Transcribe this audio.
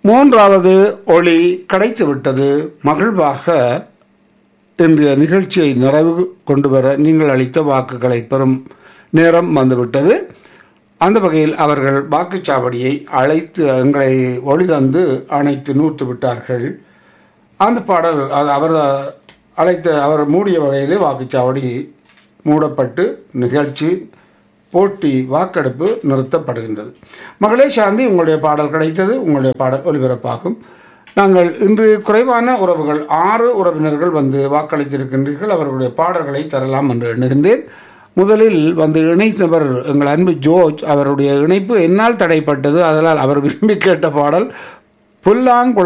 மூன்றாவது ஒளி கிடைத்து விட்டது மகிழ்வாக இன்றைய நிகழ்ச்சியை நிறைவு கொண்டு வர நீங்கள் அளித்த வாக்குகளை பெறும் நேரம் வந்துவிட்டது அந்த வகையில் அவர்கள் வாக்குச்சாவடியை அழைத்து எங்களை ஒளி தந்து அணைத்து நூற்று விட்டார்கள் அந்த பாடல் அது அவர் அழைத்த அவர் மூடிய வகையிலே வாக்குச்சாவடி மூடப்பட்டு நிகழ்ச்சி போட்டி வாக்கெடுப்பு நிறுத்தப்படுகின்றது மகளே சாந்தி உங்களுடைய பாடல் கிடைத்தது உங்களுடைய பாடல் ஒலிபரப்பாகும் நாங்கள் இன்று குறைவான உறவுகள் ஆறு உறவினர்கள் வந்து வாக்களித்திருக்கின்றீர்கள் அவர்களுடைய பாடல்களை தரலாம் என்று எண்ணுகின்றேன் முதலில் வந்து இணைத்தவர் எங்கள் அன்பு ஜோர்ஜ் அவருடைய இணைப்பு என்னால் தடைப்பட்டது அதனால் அவர் விரும்பி கேட்ட பாடல் புல்லாங்குழல்